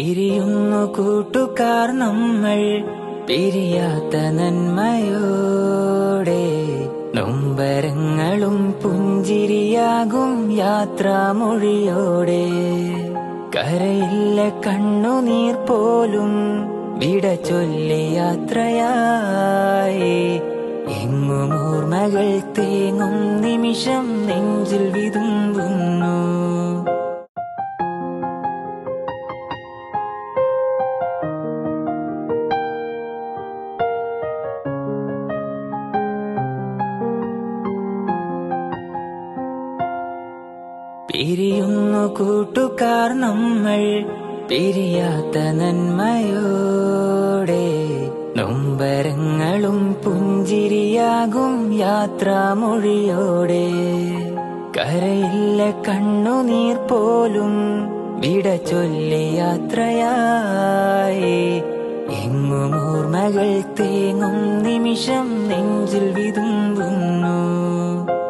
പിരിയുന്നു കൂട്ടുകാർ നമ്മൾ പിരിയാത്ത നന്മയോടെ നൊമ്പരങ്ങളും പുഞ്ചിരിയാകും യാത്രാമൊഴിയോടെ കരയില്ല കണ്ണുനീർ പോലും വിട ചൊല്ലി യാത്രയായി എങ്ങും ഓർമ്മകൾ തേങ്ങും നിമിഷം നെഞ്ചിൽ വിതുമ്പുന്നു പിരിയുന്നു കൂട്ടുകാർ നമ്മൾ പിരിയാത്ത നന്മയോടെ നൊമ്പരങ്ങളും പുഞ്ചിരിയാകും യാത്രാമൊഴിയോടെ കരയില്ല കണ്ണുനീർ പോലും വിട ചൊല്ലി യാത്രയായി എങ്ങും ഓർമ്മകൾ തേങ്ങും നിമിഷം നെഞ്ചിൽ വിതുമ്പുന്നു